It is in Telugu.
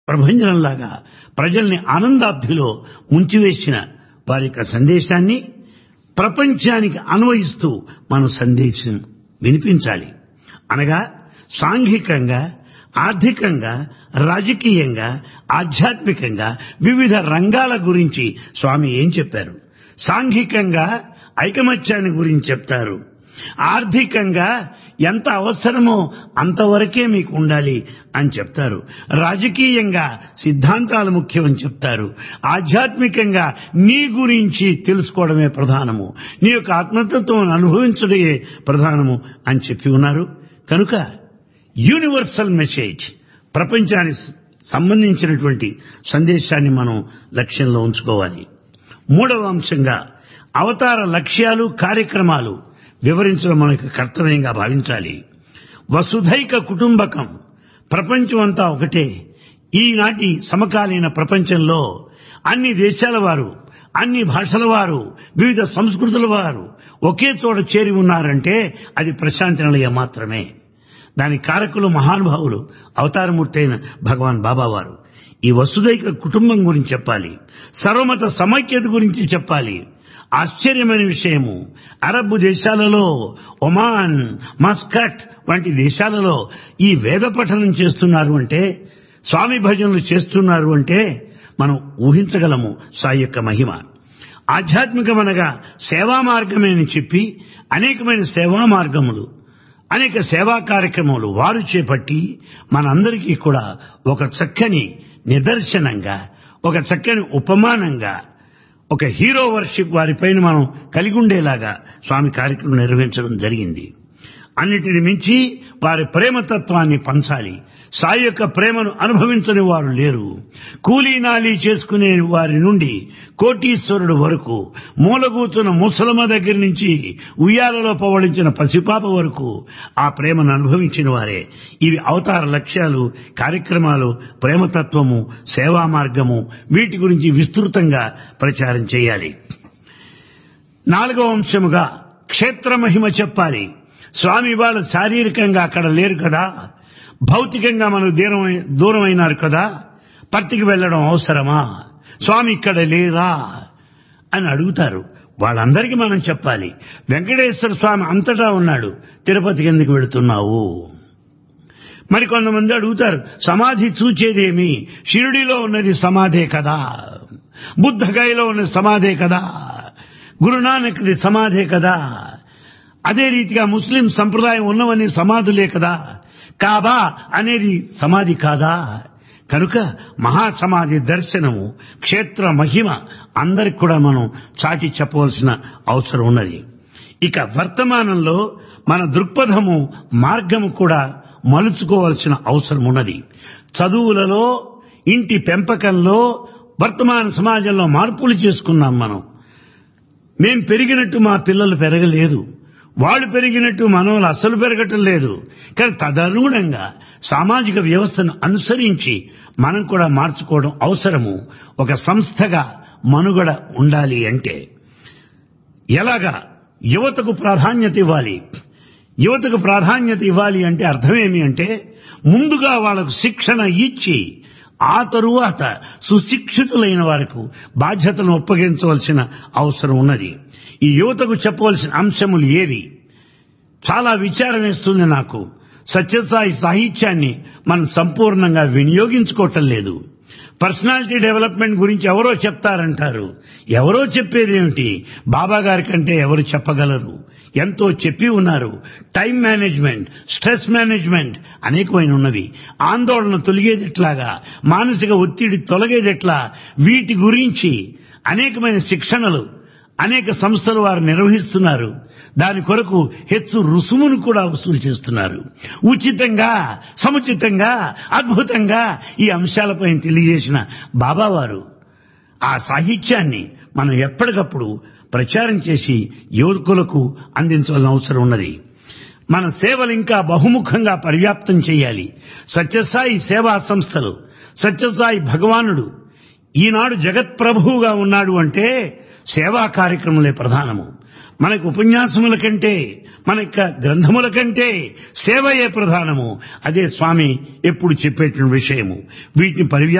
ప్రభంజనంలాగా ప్రజల్ని ఆనందాబ్ధిలో ముంచివేసిన వారి యొక్క సందేశాన్ని ప్రపంచానికి అన్వయిస్తూ మనం సందేశం వినిపించాలి అనగా సాంఘికంగా ఆర్థికంగా రాజకీయంగా ఆధ్యాత్మికంగా వివిధ రంగాల గురించి స్వామి ఏం చెప్పారు సాంఘికంగా ఐకమత్యాన్ని గురించి చెప్తారు ఆర్థికంగా ఎంత అవసరమో అంతవరకే మీకు ఉండాలి అని చెప్తారు రాజకీయంగా సిద్ధాంతాలు ముఖ్యమని చెప్తారు ఆధ్యాత్మికంగా నీ గురించి తెలుసుకోవడమే ప్రధానము నీ యొక్క ఆత్మతత్వం అనుభవించడమే ప్రధానము అని చెప్పి ఉన్నారు కనుక యూనివర్సల్ మెసేజ్ ప్రపంచానికి సంబంధించినటువంటి సందేశాన్ని మనం లక్ష్యంలో ఉంచుకోవాలి మూడవ అంశంగా అవతార లక్ష్యాలు కార్యక్రమాలు వివరించడం మనకు కర్తవ్యంగా భావించాలి వసుధైక కుటుంబకం ప్రపంచం అంతా ఒకటే ఈనాటి సమకాలీన ప్రపంచంలో అన్ని దేశాల వారు అన్ని భాషల వారు వివిధ సంస్కృతుల వారు ఒకే చోట చేరి ఉన్నారంటే అది ప్రశాంతి నిలయం మాత్రమే దాని కారకులు మహానుభావులు అవతారమూర్తి అయిన భగవాన్ బాబా వారు ఈ వసుదైక కుటుంబం గురించి చెప్పాలి సర్వమత సమైక్యత గురించి చెప్పాలి ఆశ్చర్యమైన విషయము అరబ్ దేశాలలో ఒమాన్ మస్కట్ వంటి దేశాలలో ఈ వేద పఠనం చేస్తున్నారు అంటే స్వామి భజనలు చేస్తున్నారు అంటే మనం ఊహించగలము సాయి యొక్క మహిమ ఆధ్యాత్మికమనగా సేవా మార్గమే అని చెప్పి అనేకమైన సేవా మార్గములు అనేక సేవా కార్యక్రమాలు వారు చేపట్టి మనందరికీ కూడా ఒక చక్కని నిదర్శనంగా ఒక చక్కని ఉపమానంగా ఒక హీరో వర్షిప్ వారిపైన మనం కలిగి ఉండేలాగా స్వామి కార్యక్రమం నిర్వహించడం జరిగింది అన్నిటిని మించి వారి ప్రేమతత్వాన్ని పంచాలి సాయి యొక్క ప్రేమను అనుభవించని వారు లేరు కూలీ నాలీ చేసుకునే వారి నుండి కోటీశ్వరుడు వరకు మూలగూతున్న ముసలమ్మ దగ్గర నుంచి ఉయ్యాలలో పవళించిన పసిపాప వరకు ఆ ప్రేమను అనుభవించిన వారే ఇవి అవతార లక్ష్యాలు కార్యక్రమాలు ప్రేమతత్వము సేవా మార్గము వీటి గురించి విస్తృతంగా ప్రచారం చేయాలి నాలుగవ అంశముగా క్షేత్ర మహిమ చెప్పాలి స్వామి వాళ్ళు శారీరకంగా అక్కడ లేరు కదా భౌతికంగా మనకు దూరం దూరమైనారు కదా పర్తికి వెళ్ళడం అవసరమా స్వామి ఇక్కడ లేరా అని అడుగుతారు వాళ్ళందరికీ మనం చెప్పాలి వెంకటేశ్వర స్వామి అంతటా ఉన్నాడు తిరుపతికి ఎందుకు వెళుతున్నావు మరి కొంతమంది అడుగుతారు సమాధి చూచేదేమి షిరుడిలో ఉన్నది సమాధే కదా బుద్ధగయలో ఉన్నది సమాధే కదా గురునానక్ది సమాధే కదా అదే రీతిగా ముస్లిం సంప్రదాయం ఉన్నవన్నీ సమాధులే కదా కాబా అనేది సమాధి కాదా కనుక మహాసమాధి దర్శనము క్షేత్ర మహిమ అందరికి కూడా మనం చాటి చెప్పవలసిన అవసరం ఉన్నది ఇక వర్తమానంలో మన దృక్పథము మార్గము కూడా మలుచుకోవలసిన అవసరం ఉన్నది చదువులలో ఇంటి పెంపకంలో వర్తమాన సమాజంలో మార్పులు చేసుకున్నాం మనం మేం పెరిగినట్టు మా పిల్లలు పెరగలేదు వాళ్ళు పెరిగినట్టు మనవలు అస్సలు పెరగటం లేదు కానీ తదనుగుణంగా సామాజిక వ్యవస్థను అనుసరించి మనం కూడా మార్చుకోవడం అవసరము ఒక సంస్థగా మనుగడ ఉండాలి అంటే ఎలాగా యువతకు ప్రాధాన్యత ఇవ్వాలి యువతకు ప్రాధాన్యత ఇవ్వాలి అంటే అర్థమేమి అంటే ముందుగా వాళ్ళకు శిక్షణ ఇచ్చి ఆ తరువాత సుశిక్షితులైన వారికి బాధ్యతలను ఒప్పగించవలసిన అవసరం ఉన్నది ఈ యువతకు చెప్పవలసిన అంశములు ఏవి చాలా విచారం వేస్తుంది నాకు సత్యసాయి సాహిత్యాన్ని మనం సంపూర్ణంగా వినియోగించుకోవటం లేదు పర్సనాలిటీ డెవలప్మెంట్ గురించి ఎవరో చెప్తారంటారు ఎవరో చెప్పేదేమిటి బాబా గారి కంటే ఎవరు చెప్పగలరు ఎంతో చెప్పి ఉన్నారు టైం మేనేజ్మెంట్ స్ట్రెస్ మేనేజ్మెంట్ అనేకమైన ఉన్నవి ఆందోళన తొలగేది ఎట్లాగా మానసిక ఒత్తిడి తొలగేది ఎట్లా వీటి గురించి అనేకమైన శిక్షణలు అనేక సంస్థలు వారు నిర్వహిస్తున్నారు దాని కొరకు హెచ్చు రుసుమును కూడా వసూలు చేస్తున్నారు ఉచితంగా సముచితంగా అద్భుతంగా ఈ అంశాలపై తెలియజేసిన బాబావారు ఆ సాహిత్యాన్ని మనం ఎప్పటికప్పుడు ప్రచారం చేసి యువకులకు అందించవలసిన అవసరం ఉన్నది మన సేవలు ఇంకా బహుముఖంగా పర్యాప్తం చేయాలి సత్యసాయి సేవా సంస్థలు సత్యసాయి భగవానుడు ఈనాడు జగత్ప్రభువుగా ఉన్నాడు అంటే సేవా కార్యక్రమాలే ప్రధానము మనకు ఉపన్యాసముల కంటే మన యొక్క గ్రంథముల కంటే సేవయే ప్రధానము అదే స్వామి ఎప్పుడు చెప్పేటువంటి విషయము వీటిని పరివ్యా